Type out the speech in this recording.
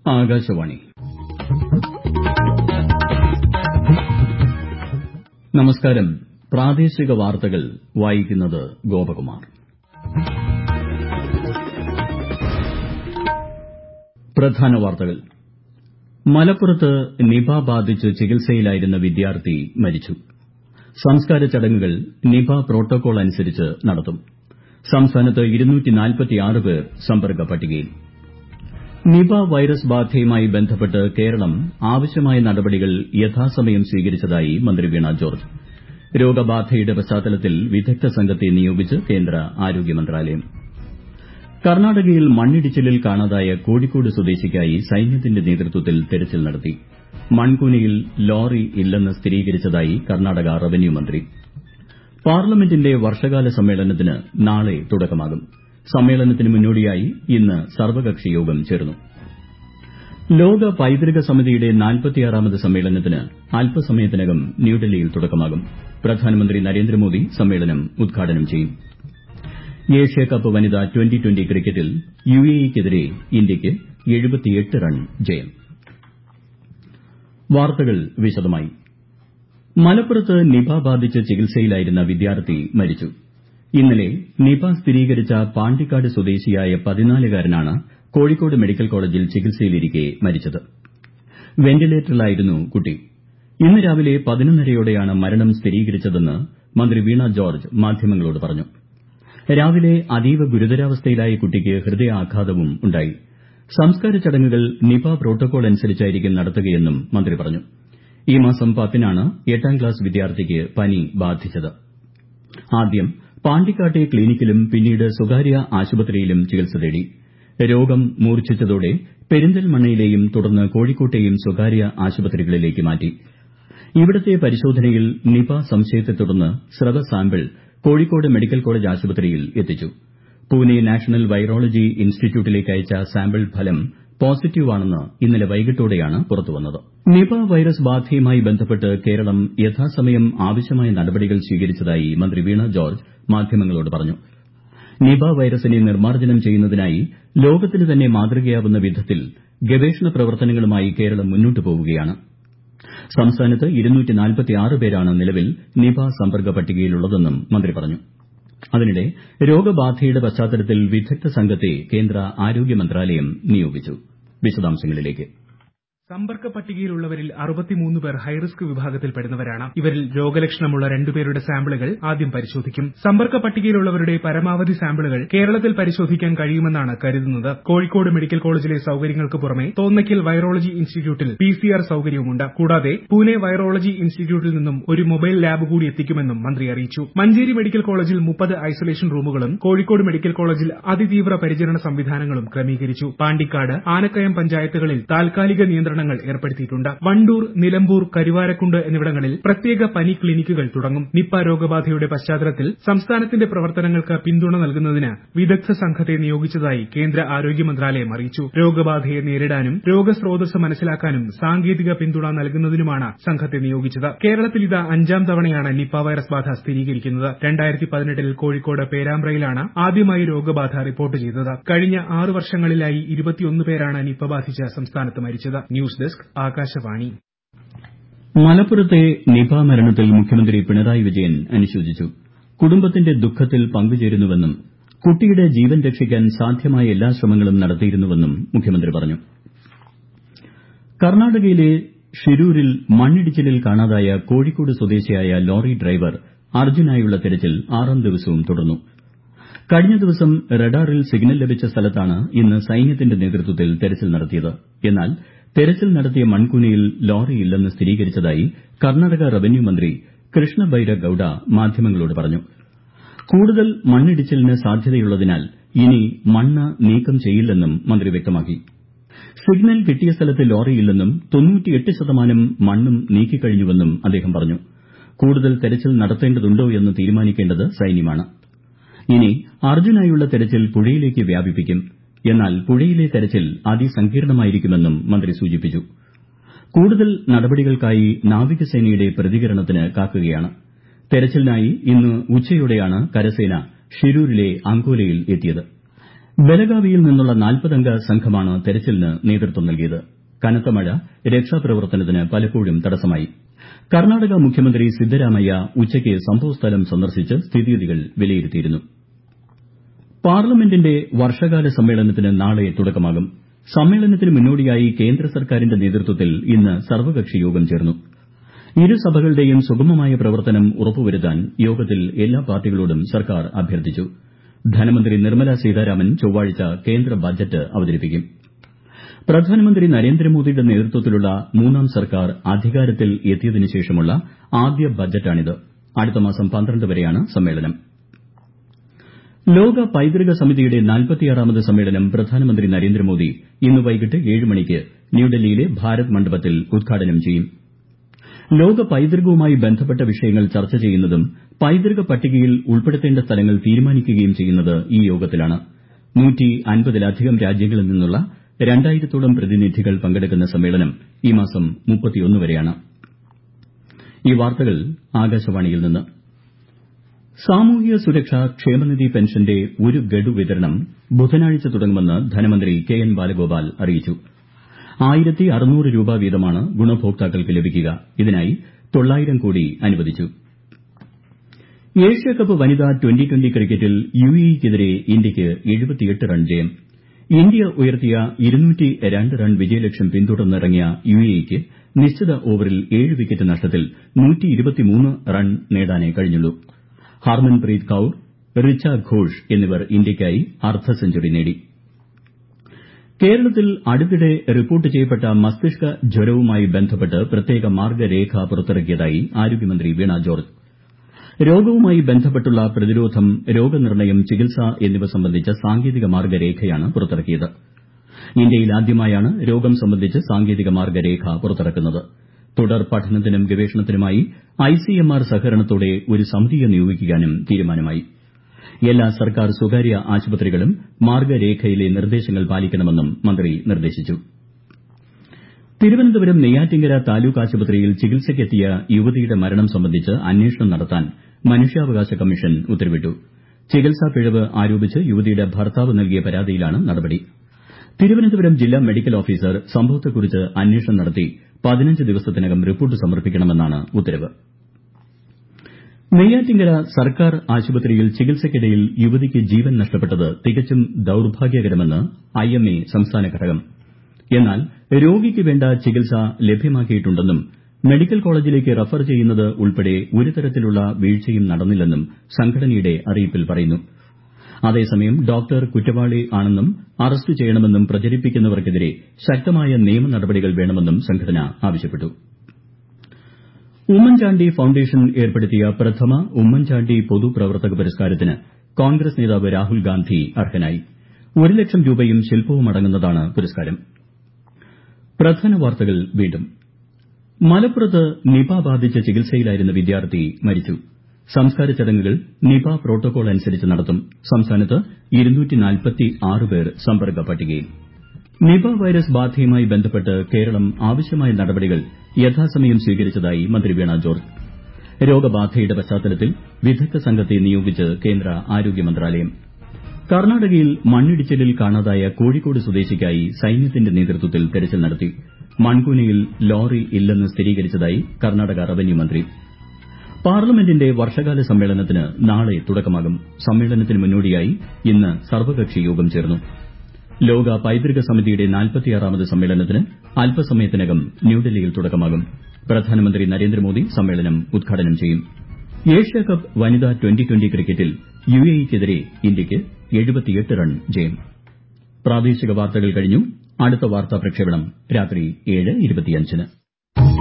ആകാശവാണി നമസ്കാരം പ്രാദേശിക വാർത്തകൾ വായിക്കുന്നത് ഗോപകുമാർ പ്രധാന വാർത്തകൾ മലപ്പുറത്ത് നിപ ബാധിച്ച് ചികിത്സയിലായിരുന്ന വിദ്യാർത്ഥി മരിച്ചു സംസ്കാര ചടങ്ങുകൾ നിപ പ്രോട്ടോക്കോൾ അനുസരിച്ച് നടത്തും സംസ്ഥാനത്ത് പേർ സമ്പർക്ക പട്ടികയിൽ നിപ വൈറസ് ബാധയുമായി ബന്ധപ്പെട്ട് കേരളം ആവശ്യമായ നടപടികൾ യഥാസമയം സ്വീകരിച്ചതായി മന്ത്രി വീണ ജോർജ് രോഗബാധയുടെ പശ്ചാത്തലത്തിൽ വിദഗ്ധ സംഘത്തെ നിയോഗിച്ച് കേന്ദ്ര ആരോഗ്യ മന്ത്രാലയം കർണാടകയിൽ മണ്ണിടിച്ചിലിൽ കാണാതായ കോഴിക്കോട് സ്വദേശിക്കായി സൈന്യത്തിന്റെ നേതൃത്വത്തിൽ തെരച്ചിൽ നടത്തി മൺകൂനയിൽ ലോറി ഇല്ലെന്ന് സ്ഥിരീകരിച്ചതായി കർണാടക റവന്യൂ മന്ത്രി പാർലമെന്റിന്റെ വർഷകാല സമ്മേളനത്തിന് നാളെ തുടക്കമാകും സമ്മേളനത്തിന് മുന്നോടിയായി ഇന്ന് സർവകക്ഷി യോഗം ചേർന്നു ലോക പൈതൃക സമിതിയുടെ നാൽപ്പത്തിയാറാമത് സമ്മേളനത്തിന് അല്പസമയത്തിനകം ന്യൂഡൽഹിയിൽ തുടക്കമാകും പ്രധാനമന്ത്രി നരേന്ദ്രമോദി സമ്മേളനം ഉദ്ഘാടനം ചെയ്യും ഏഷ്യാകപ്പ് വനിതാ ട്വന്റി ട്വന്റി ക്രിക്കറ്റിൽ യുഎഇയ്ക്കെതിരെ ഇന്ത്യയ്ക്ക് റൺ ജയം വാർത്തകൾ വിശദമായി മലപ്പുറത്ത് നിപ ബാധിച്ച് ചികിത്സയിലായിരുന്ന വിദ്യാർത്ഥി മരിച്ചു ഇന്നലെ നിപ സ്ഥിരീകരിച്ച പാണ്ടിക്കാട് സ്വദേശിയായ പതിനാലുകാരനാണ് കോഴിക്കോട് മെഡിക്കൽ കോളേജിൽ ചികിത്സയിലിരിക്കെ മരിച്ചത് വെന്റിലേറ്ററിലായിരുന്നു കുട്ടി ഇന്ന് രാവിലെ പതിനൊന്നരയോടെയാണ് മരണം സ്ഥിരീകരിച്ചതെന്ന് മന്ത്രി വീണ ജോർജ് മാധ്യമങ്ങളോട് പറഞ്ഞു രാവിലെ അതീവ ഗുരുതരാവസ്ഥയിലായ കുട്ടിക്ക് ഹൃദയാഘാതവും ഉണ്ടായി സംസ്കാര ചടങ്ങുകൾ നിപ പ്രോട്ടോക്കോൾ അനുസരിച്ചായിരിക്കും നടത്തുകയെന്നും മന്ത്രി പറഞ്ഞു ഈ മാസം പത്തിനാണ് എട്ടാം ക്ലാസ് വിദ്യാർത്ഥിക്ക് പനി ബാധിച്ചത് ആദ്യം പാണ്ടിക്കാട്ടെ ക്ലിനിക്കിലും പിന്നീട് സ്വകാര്യ ആശുപത്രിയിലും ചികിത്സ തേടി രോഗം മൂർച്ഛിച്ചതോടെ പെരിന്തൽമണ്ണയിലെയും തുടർന്ന് കോഴിക്കോട്ടെയും സ്വകാര്യ ആശുപത്രികളിലേക്ക് മാറ്റി ഇവിടത്തെ പരിശോധനയിൽ നിപ സംശയത്തെ തുടർന്ന് സ്രവ സാമ്പിൾ കോഴിക്കോട് മെഡിക്കൽ കോളേജ് ആശുപത്രിയിൽ എത്തിച്ചു പൂനെ നാഷണൽ വൈറോളജി ഇൻസ്റ്റിറ്റ്യൂട്ടിലേക്ക് അയച്ച സാമ്പിൾ ഫലം പോസിറ്റീവാണെന്ന് ഇന്നലെ വൈകിട്ടോടെയാണ് പുറത്തുവന്നത് നിപ വൈറസ് ബാധയുമായി ബന്ധപ്പെട്ട് കേരളം യഥാസമയം ആവശ്യമായ നടപടികൾ സ്വീകരിച്ചതായി മന്ത്രി വീണ ജോർജ് മാധ്യമങ്ങളോട് പറഞ്ഞു നിപ വൈറസിനെ നിർമ്മാർജ്ജനം ചെയ്യുന്നതിനായി ലോകത്തിന് തന്നെ മാതൃകയാവുന്ന വിധത്തിൽ ഗവേഷണ പ്രവർത്തനങ്ങളുമായി കേരളം മുന്നോട്ട് പോവുകയാണ് സംസ്ഥാനത്ത് പേരാണ് നിലവിൽ നിപ സമ്പർക്ക പട്ടികയിലുള്ളതെന്നും മന്ത്രി പറഞ്ഞു അതിനിടെ രോഗബാധയുടെ പശ്ചാത്തലത്തിൽ വിദഗ്ധ സംഘത്തെ കേന്ദ്ര ആരോഗ്യ മന്ത്രാലയം നിയോഗിച്ചു വിശദാംശങ്ങളിലേക്ക് സമ്പർക്ക പട്ടികയിലുള്ളവരിൽ അറുപത്തിമൂന്ന് പേർ ഹൈറിസ്ക് വിഭാഗത്തിൽപ്പെടുന്നവരാണ് ഇവരിൽ രോഗലക്ഷണമുള്ള രണ്ടുപേരുടെ സാമ്പിളുകൾ ആദ്യം പരിശോധിക്കും സമ്പർക്ക പട്ടികയിലുള്ളവരുടെ പരമാവധി സാമ്പിളുകൾ കേരളത്തിൽ പരിശോധിക്കാൻ കഴിയുമെന്നാണ് കരുതുന്നത് കോഴിക്കോട് മെഡിക്കൽ കോളേജിലെ സൌകര്യങ്ങൾക്ക് പുറമെ തോന്നയ്ക്കൽ വൈറോളജി ഇൻസ്റ്റിറ്റ്യൂട്ടിൽ പിസിആർ സൌകര്യവുമുണ്ട് കൂടാതെ പൂനെ വൈറോളജി ഇൻസ്റ്റിറ്റ്യൂട്ടിൽ നിന്നും ഒരു മൊബൈൽ ലാബ് കൂടി എത്തിക്കുമെന്നും മന്ത്രി അറിയിച്ചു മഞ്ചേരി മെഡിക്കൽ കോളേജിൽ മുപ്പത് ഐസൊലേഷൻ റൂമുകളും കോഴിക്കോട് മെഡിക്കൽ കോളേജിൽ അതിതീവ്ര പരിചരണ സംവിധാനങ്ങളും ക്രമീകരിച്ചു പാണ്ടിക്കാട് ആനക്കയം പഞ്ചായത്തുകളിൽ താൽക്കാലിക നിയന്ത്രണം നിയന്ത്രണങ്ങൾ ഏർപ്പെടുത്തിയിട്ടുണ്ട് വണ്ടൂർ നിലമ്പൂർ കരുവാരക്കുണ്ട് എന്നിവിടങ്ങളിൽ പ്രത്യേക പനി ക്ലിനിക്കുകൾ തുടങ്ങും നിപ്പ രോഗബാധയുടെ പശ്ചാത്തലത്തിൽ സംസ്ഥാനത്തിന്റെ പ്രവർത്തനങ്ങൾക്ക് പിന്തുണ നൽകുന്നതിന് വിദഗ്ധ സംഘത്തെ നിയോഗിച്ചതായി കേന്ദ്ര ആരോഗ്യ മന്ത്രാലയം അറിയിച്ചു രോഗബാധയെ നേരിടാനും രോഗസ്രോതസ് മനസ്സിലാക്കാനും സാങ്കേതിക പിന്തുണ നൽകുന്നതിനുമാണ് സംഘത്തെ നിയോഗിച്ചത് കേരളത്തിൽ ഇത് അഞ്ചാം തവണയാണ് നിപ്പ വൈറസ് ബാധ സ്ഥിരീകരിക്കുന്നത് രണ്ടായിരത്തി പതിനെട്ടിൽ കോഴിക്കോട് പേരാമ്പ്രയിലാണ് ആദ്യമായി രോഗബാധ റിപ്പോർട്ട് ചെയ്തത് കഴിഞ്ഞ ആറ് വർഷങ്ങളിലായി ഇരുപത്തിയൊന്ന് പേരാണ് നിപ്പ ബാധിച്ച് സംസ്ഥാനത്ത് മരിച്ചത് ന്യൂസ് ഡെസ്ക് ആകാശവാണി മലപ്പുറത്തെ നിപ മരണത്തിൽ മുഖ്യമന്ത്രി പിണറായി വിജയൻ അനുശോചിച്ചു കുടുംബത്തിന്റെ ദുഃഖത്തിൽ പങ്കുചേരുന്നുവെന്നും കുട്ടിയുടെ ജീവൻ രക്ഷിക്കാൻ സാധ്യമായ എല്ലാ ശ്രമങ്ങളും നടത്തിയിരുന്നുവെന്നും മുഖ്യമന്ത്രി പറഞ്ഞു കർണാടകയിലെ ഷിരൂരിൽ മണ്ണിടിച്ചിലിൽ കാണാതായ കോഴിക്കോട് സ്വദേശിയായ ലോറി ഡ്രൈവർ അർജുനായുള്ള തെരച്ചിൽ ആറാം ദിവസവും തുടർന്നു കഴിഞ്ഞ ദിവസം റഡാറിൽ സിഗ്നൽ ലഭിച്ച സ്ഥലത്താണ് ഇന്ന് സൈന്യത്തിന്റെ നേതൃത്വത്തിൽ തെരച്ചിൽ നടത്തിയത് എന്നാൽ തെരച്ചിൽ നടത്തിയ മൺകൂനയിൽ ലോറിയില്ലെന്ന് സ്ഥിരീകരിച്ചതായി കർണാടക റവന്യൂ മന്ത്രി കൃഷ്ണ ബൈര ഗൌഡ മാധ്യമങ്ങളോട് പറഞ്ഞു കൂടുതൽ മണ്ണിടിച്ചിലിന് സാധ്യതയുള്ളതിനാൽ ഇനി മണ്ണ് നീക്കം ചെയ്യില്ലെന്നും മന്ത്രി വ്യക്തമാക്കി സിഗ്നൽ കിട്ടിയ സ്ഥലത്ത് ലോറിയില്ലെന്നും ശതമാനം മണ്ണും നീക്കിക്കഴിഞ്ഞുവെന്നും അദ്ദേഹം പറഞ്ഞു കൂടുതൽ തെരച്ചിൽ നടത്തേണ്ടതുണ്ടോ എന്ന് തീരുമാനിക്കേണ്ടത് സൈന്യമാണ് ഇനി അർജുനായുള്ള തെരച്ചിൽ പുഴയിലേക്ക് വ്യാപിപ്പിക്കും എന്നാൽ പുഴയിലെ തെരച്ചിൽ അതിസങ്കീർണമായിരിക്കുമെന്നും മന്ത്രി സൂചിപ്പിച്ചു കൂടുതൽ നടപടികൾക്കായി നാവികസേനയുടെ പ്രതികരണത്തിന് കാക്കുകയാണ് തെരച്ചിലിനായി ഇന്ന് ഉച്ചയോടെയാണ് കരസേന ഷിരൂരിലെ അങ്കോലയിൽ എത്തിയത് ബലഗാവിയിൽ നിന്നുള്ള നാൽപ്പതംഗ സംഘമാണ് തെരച്ചിലിന് നേതൃത്വം നൽകിയത് കനത്ത മഴ രക്ഷാപ്രവർത്തനത്തിന് പലപ്പോഴും തടസ്സമായി കർണാടക മുഖ്യമന്ത്രി സിദ്ധരാമയ്യ ഉച്ചയ്ക്ക് സംഭവസ്ഥലം സന്ദർശിച്ച് സ്ഥിതിഗതികൾ വിലയിരുത്തിയിരുന്നു പാർലമെന്റിന്റെ വർഷകാല സമ്മേളനത്തിന് നാളെ തുടക്കമാകും സമ്മേളനത്തിന് മുന്നോടിയായി കേന്ദ്ര സർക്കാരിന്റെ നേതൃത്വത്തിൽ ഇന്ന് സർവകക്ഷി യോഗം ചേർന്നു ഇരു സഭകളുടെയും സുഗമമായ പ്രവർത്തനം ഉറപ്പുവരുത്താൻ യോഗത്തിൽ എല്ലാ പാർട്ടികളോടും സർക്കാർ അഭ്യർത്ഥിച്ചു ധനമന്ത്രി നിർമ്മല സീതാരാമൻ ചൊവ്വാഴ്ച കേന്ദ്ര ബജറ്റ് അവതരിപ്പിക്കും പ്രധാനമന്ത്രി നരേന്ദ്രമോദിയുടെ നേതൃത്വത്തിലുള്ള മൂന്നാം സർക്കാർ അധികാരത്തിൽ എത്തിയതിനു ശേഷമുള്ള ആദ്യ ബജറ്റാണിത് അടുത്ത മാസം പന്ത്രണ്ട് വരെയാണ് സമ്മേളനം ലോക പൈതൃക സമിതിയുടെ നാൽപ്പത്തിയാറാമത് സമ്മേളനം പ്രധാനമന്ത്രി നരേന്ദ്രമോദി ഇന്ന് വൈകിട്ട് ഏഴ് മണിക്ക് ന്യൂഡൽഹിയിലെ ഭാരത് മണ്ഡപത്തിൽ ഉദ്ഘാടനം ചെയ്യും ലോക പൈതൃകവുമായി ബന്ധപ്പെട്ട വിഷയങ്ങൾ ചർച്ച ചെയ്യുന്നതും പൈതൃക പട്ടികയിൽ ഉൾപ്പെടുത്തേണ്ട സ്ഥലങ്ങൾ തീരുമാനിക്കുകയും ചെയ്യുന്നത് ഈ യോഗത്തിലാണ് ലധികം രാജ്യങ്ങളിൽ നിന്നുള്ള രണ്ടായിരത്തോളം പ്രതിനിധികൾ പങ്കെടുക്കുന്ന സമ്മേളനം ഈ മാസം വരെയാണ് സാമൂഹ്യ സുരക്ഷാ ക്ഷേമനിധി പെൻഷന്റെ ഒരു ഗഡു വിതരണം ബുധനാഴ്ച തുടങ്ങുമെന്ന് ധനമന്ത്രി കെ എൻ ബാലഗോപാൽ അറിയിച്ചു ആയിരത്തി അറുന്നൂറ് രൂപ വീതമാണ് ഗുണഭോക്താക്കൾക്ക് ലഭിക്കുക ഇതിനായി തൊള്ളായിരം കോടി അനുവദിച്ചു ഏഷ്യാകപ്പ് വനിതാ ട്വന്റി ട്വന്റി ക്രിക്കറ്റിൽ യുഎഇക്കെതിരെ ഇന്ത്യയ്ക്ക് റൺ ജയം ഇന്ത്യ ഉയർത്തിയ റൺ വിജയലക്ഷ്യം പിന്തുടർന്നിറങ്ങിയ യുഎഇക്ക് നിശ്ചിത ഓവറിൽ ഏഴ് വിക്കറ്റ് നഷ്ടത്തിൽ റൺ നേടാനേ കഴിഞ്ഞുള്ളൂ ഹർമൻപ്രീത് കൌർ റിച്ച ഘോഷ് എന്നിവർ ഇന്ത്യയ്ക്കായി അർദ്ധ സെഞ്ചുറി നേടി കേരളത്തിൽ അടുത്തിടെ റിപ്പോർട്ട് ചെയ്യപ്പെട്ട മസ്തിഷ്ക ജ്വരവുമായി ബന്ധപ്പെട്ട് പ്രത്യേക മാർഗ്ഗരേഖ പുറത്തിറക്കിയതായി ആരോഗ്യമന്ത്രി വീണ ജോർജ് രോഗവുമായി ബന്ധപ്പെട്ടുള്ള പ്രതിരോധം രോഗനിർണയം ചികിത്സ എന്നിവ സംബന്ധിച്ച സാങ്കേതിക മാർഗ്ഗരേഖയാണ് പുറത്തിറക്കിയത് ഇന്ത്യയിൽ ആദ്യമായാണ് രോഗം സംബന്ധിച്ച് സാങ്കേതിക മാർഗ്ഗരേഖ പുറത്തിറക്കുന്നത് തുടർ പഠനത്തിനും ഗവേഷണത്തിനുമായി ഐസിഎംആർ സഹകരണത്തോടെ ഒരു സമിതിയെ നിയോഗിക്കാനും തീരുമാനമായി എല്ലാ സർക്കാർ സ്വകാര്യ ആശുപത്രികളും മാർഗ്ഗരേഖയിലെ നിർദ്ദേശങ്ങൾ പാലിക്കണമെന്നും മന്ത്രി നിർദ്ദേശിച്ചു തിരുവനന്തപുരം നെയ്യാറ്റിങ്കര താലൂക്ക് ആശുപത്രിയിൽ ചികിത്സയ്ക്കെത്തിയ യുവതിയുടെ മരണം സംബന്ധിച്ച് അന്വേഷണം നടത്താൻ മനുഷ്യാവകാശ കമ്മീഷൻ ഉത്തരവിട്ടു ചികിത്സാ പിഴവ് ആരോപിച്ച് യുവതിയുടെ ഭർത്താവ് നൽകിയ പരാതിയിലാണ് നടപടി തിരുവനന്തപുരം ജില്ലാ മെഡിക്കൽ ഓഫീസർ സംഭവത്തെക്കുറിച്ച് അന്വേഷണം നടത്തി പതിനഞ്ച് ദിവസത്തിനകം റിപ്പോർട്ട് സമർപ്പിക്കണമെന്നാണ് ഉത്തരവ് നെയ്യാറ്റിങ്കര സർക്കാർ ആശുപത്രിയിൽ ചികിത്സയ്ക്കിടയിൽ യുവതിക്ക് ജീവൻ നഷ്ടപ്പെട്ടത് തികച്ചും ദൌർഭാഗ്യകരമെന്ന് ഐഎംഎ സംസ്ഥാന ഘടകം എന്നാൽ രോഗിക്ക് വേണ്ട ചികിത്സ ലഭ്യമാക്കിയിട്ടുണ്ടെന്നും മെഡിക്കൽ കോളേജിലേക്ക് റഫർ ചെയ്യുന്നത് ഉൾപ്പെടെ ഒരു തരത്തിലുള്ള വീഴ്ചയും നടന്നില്ലെന്നും സംഘടനയുടെ അറിയിപ്പിൽ പറയുന്നു അതേസമയം ഡോക്ടർ കുറ്റവാളി ആണെന്നും അറസ്റ്റ് ചെയ്യണമെന്നും പ്രചരിപ്പിക്കുന്നവർക്കെതിരെ ശക്തമായ നിയമ നടപടികൾ വേണമെന്നും സംഘടന ആവശ്യപ്പെട്ടു ഉമ്മൻചാണ്ടി ഫൌണ്ടേഷൻ ഏർപ്പെടുത്തിയ പ്രഥമ ഉമ്മൻചാണ്ടി പൊതുപ്രവർത്തക പുരസ്കാരത്തിന് കോൺഗ്രസ് നേതാവ് രാഹുൽ ഗാന്ധി അർഹനായി ഒരു ലക്ഷം രൂപയും ശില്പവും അടങ്ങുന്നതാണ് പുരസ്കാരം പ്രധാന വാർത്തകൾ വീണ്ടും മലപ്പുറത്ത് നിപ ബാധിച്ച് ചികിത്സയിലായിരുന്ന വിദ്യാർത്ഥി മരിച്ചു സംസ്കാര ചടങ്ങുകൾ നിപ പ്രോട്ടോകോൾ അനുസരിച്ച് നടത്തും സംസ്ഥാനത്ത് പേർ സമ്പർക്ക പട്ടികയിൽ നിപ വൈറസ് ബാധയുമായി ബന്ധപ്പെട്ട് കേരളം ആവശ്യമായ നടപടികൾ യഥാസമയം സ്വീകരിച്ചതായി മന്ത്രി വീണ ജോർജ് രോഗബാധയുടെ പശ്ചാത്തലത്തിൽ വിദഗ്ധ സംഘത്തെ നിയോഗിച്ച് കേന്ദ്ര ആരോഗ്യ മന്ത്രാലയം കർണാടകയിൽ മണ്ണിടിച്ചിലിൽ കാണാതായ കോഴിക്കോട് സ്വദേശിക്കായി സൈന്യത്തിന്റെ നേതൃത്വത്തിൽ തെരച്ചിൽ നടത്തി മൺകൂനയിൽ ലോറി ഇല്ലെന്ന് സ്ഥിരീകരിച്ചതായി കർണാടക റവന്യൂ മന്ത്രി പാർലമെന്റിന്റെ വർഷകാല സമ്മേളനത്തിന് നാളെ തുടക്കമാകും സമ്മേളനത്തിന് മുന്നോടിയായി ഇന്ന് സർവകക്ഷി യോഗം ചേർന്നു ലോക പൈതൃക സമിതിയുടെ നാൽപ്പത്തിയാറാമത് സമ്മേളനത്തിന് അല്പസമയത്തിനകം ന്യൂഡൽഹിയിൽ തുടക്കമാകും പ്രധാനമന്ത്രി നരേന്ദ്രമോദി സമ്മേളനം ഉദ്ഘാടനം ചെയ്യും ഏഷ്യാകപ്പ് വനിതാ ട്വന്റി ട്വന്റി ക്രിക്കറ്റിൽ യുഎഇക്കെതിരെ ഇന്ത്യയ്ക്ക് റൺ ജയം പ്രാദേശിക വാർത്തകൾ കഴിഞ്ഞു അടുത്ത വാർത്താ പ്രക്ഷേപണം രാത്രി ഏഴ് ഇരുപത്തിയഞ്ചിന്